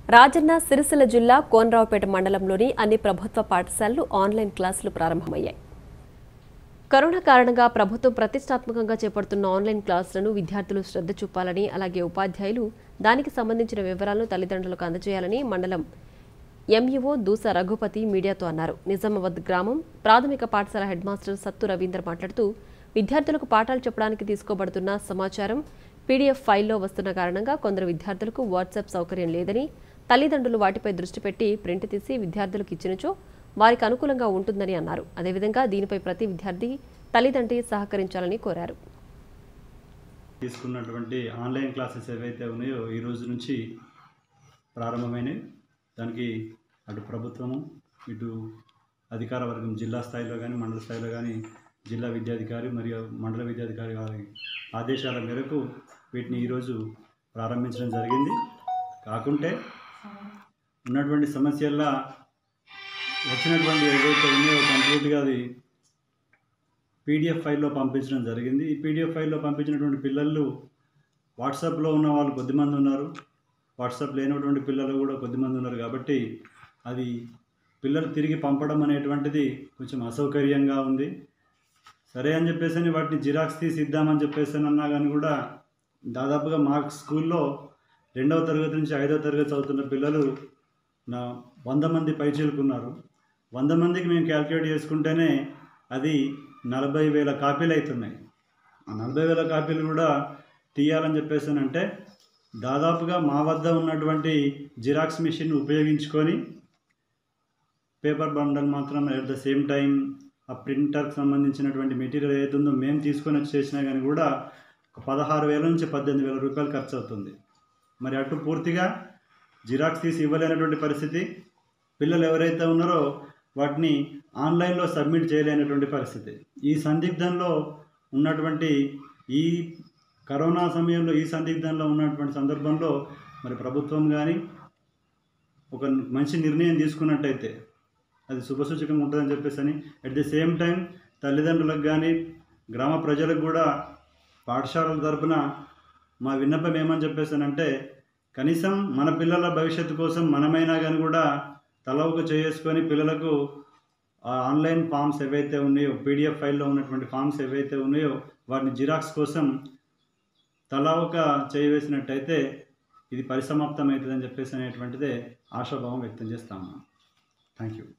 రాజన్న సిరిసిల్ల జిల్లా కోనరావుపేట మండలంలోని అన్ని ప్రభుత్వ పాఠశాలలు ఆన్లైన్ క్లాసులు ప్రారంభమయ్యాయి కరోనా కారణంగా ప్రభుత్వం ప్రతిష్టాత్మకంగా చేపడుతున్న ఆన్లైన్ క్లాసులను విద్యార్థులు శ్రద్ధ చూపాలని అలాగే ఉపాధ్యాయులు దానికి సంబంధించిన వివరాలను తల్లిదండ్రులకు అందజేయాలని మండలం ఎంఈఓ దూస రఘుపతి మీడియాతో అన్నారు నిజామాబాద్ గ్రామం ప్రాథమిక పాఠశాల హెడ్ మాస్టర్ సత్తు రవీందర్ మాట్లాడుతూ విద్యార్థులకు పాఠాలు చెప్పడానికి తీసుకోబడుతున్న సమాచారం పీడీఎఫ్ ఫైల్లో వస్తున్న కారణంగా కొందరు విద్యార్థులకు వాట్సాప్ సౌకర్యం లేదని తల్లిదండ్రులు వాటిపై దృష్టి పెట్టి ప్రింట్ తీసి విద్యార్థులకు ఇచ్చినచో వారికి అనుకూలంగా ఉంటుందని అన్నారు అదేవిధంగా దీనిపై ప్రతి విద్యార్థి తల్లిదండ్రి సహకరించాలని కోరారు తీసుకున్నటువంటి ఆన్లైన్ క్లాసెస్ ఏవైతే ఉన్నాయో ఈ రోజు నుంచి ప్రారంభమైనవి దానికి అటు ప్రభుత్వము ఇటు అధికార వర్గం జిల్లా స్థాయిలో కానీ మండల స్థాయిలో కానీ జిల్లా విద్యాధికారి మరియు మండల విద్యాధికారి వారి ఆదేశాల మేరకు వీటిని ఈరోజు ప్రారంభించడం జరిగింది కాకుంటే ఉన్నటువంటి సమస్యల్లో వచ్చినటువంటి ఏదైతే ఉన్నాయో కంప్లీట్గా అది పీడిఎఫ్ ఫైల్లో పంపించడం జరిగింది ఈ పీడిఎఫ్ ఫైల్లో పంపించినటువంటి పిల్లలు వాట్సాప్లో ఉన్న వాళ్ళు కొద్దిమంది ఉన్నారు వాట్సాప్ లేనటువంటి పిల్లలు కూడా కొద్దిమంది ఉన్నారు కాబట్టి అది పిల్లలు తిరిగి పంపడం అనేటువంటిది కొంచెం అసౌకర్యంగా ఉంది సరే అని చెప్పేసి అని వాటిని జిరాక్స్ తీసి ఇద్దామని చెప్పేసి అని అన్నా కానీ కూడా దాదాపుగా మా స్కూల్లో రెండవ తరగతి నుంచి ఐదవ తరగతి చదువుతున్న పిల్లలు నా వంద మంది పైచీలుకున్నారు వంద మందికి మేము క్యాల్కులేట్ చేసుకుంటేనే అది నలభై వేల కాపీలు అవుతున్నాయి ఆ నలభై వేల కాపీలు కూడా తీయాలని చెప్పేసి అంటే దాదాపుగా మా వద్ద ఉన్నటువంటి జిరాక్స్ మిషన్ ఉపయోగించుకొని పేపర్ బండల్ మాత్రం అట్ ద సేమ్ టైం ఆ ప్రింటర్కి సంబంధించినటువంటి మెటీరియల్ ఏదైతే ఉందో మేము తీసుకొని వచ్చి చేసినా కానీ కూడా ఒక పదహారు వేల నుంచి పద్దెనిమిది వేల రూపాయలు ఖర్చు అవుతుంది మరి అటు పూర్తిగా జిరాక్స్ తీసి ఇవ్వలేనటువంటి పరిస్థితి పిల్లలు ఎవరైతే ఉన్నారో వాటిని ఆన్లైన్లో సబ్మిట్ చేయలేనటువంటి పరిస్థితి ఈ సందిగ్ధంలో ఉన్నటువంటి ఈ కరోనా సమయంలో ఈ సందిగ్ధంలో ఉన్నటువంటి సందర్భంలో మరి ప్రభుత్వం కానీ ఒక మంచి నిర్ణయం తీసుకున్నట్టయితే అది శుభసూచకంగా ఉంటుందని చెప్పేసి అని అట్ ది సేమ్ టైం తల్లిదండ్రులకు కానీ గ్రామ ప్రజలకు కూడా పాఠశాలల తరపున మా విన్నపం ఏమని చెప్పేసానంటే కనీసం మన పిల్లల భవిష్యత్తు కోసం మనమైనా కానీ కూడా తల ఒక చేసుకొని పిల్లలకు ఆ ఆన్లైన్ ఫామ్స్ ఏవైతే ఉన్నాయో పీడిఎఫ్ ఫైల్లో ఉన్నటువంటి ఫామ్స్ ఏవైతే ఉన్నాయో వాటిని జిరాక్స్ కోసం తలా ఒక చేయవేసినట్టయితే ఇది పరిసమాప్తం అవుతుందని చెప్పేసి అనేటువంటిదే ఆశాభావం వ్యక్తం చేస్తాము థ్యాంక్ యూ